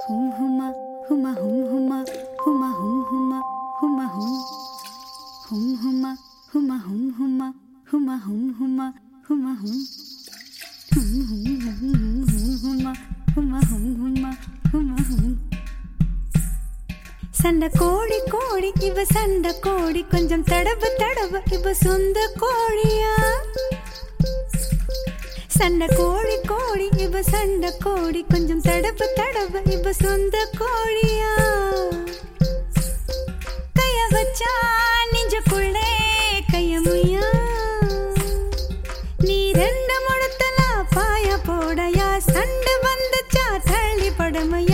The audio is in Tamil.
ஹும் ஹுமா ஹுமா ஹும் ஹுமா ஹுமா ஹும் ஹுமா ஹுமா ஹும் ஹும் ஹுமா ஹுமா ஹும் ஹுமா ஹுமா ஹும் ஹுமா ஹுமா ஹும் ஹும் ஹும் ஹும் ஹும் ஹுமா ஹுமா ஹும் ஹுமா ஹுமா ஹும் சண்டை கோழி கோழி இவ சண்டை கோழி கொஞ்சம் தடவு தடவு இவ சொந்த கோழியா சண்டை கோழி கோழி இவ சண்டை கோழி கொஞ்சம் தடவு தடவு இவ சொந்த கோழியா கைய வச்சா நெஞ்சுக்குள்ளே கையமுயா நீ ரெண்டு முழத்தலா பாய போடையா சண்டை வந்துச்சா தள்ளி படமையா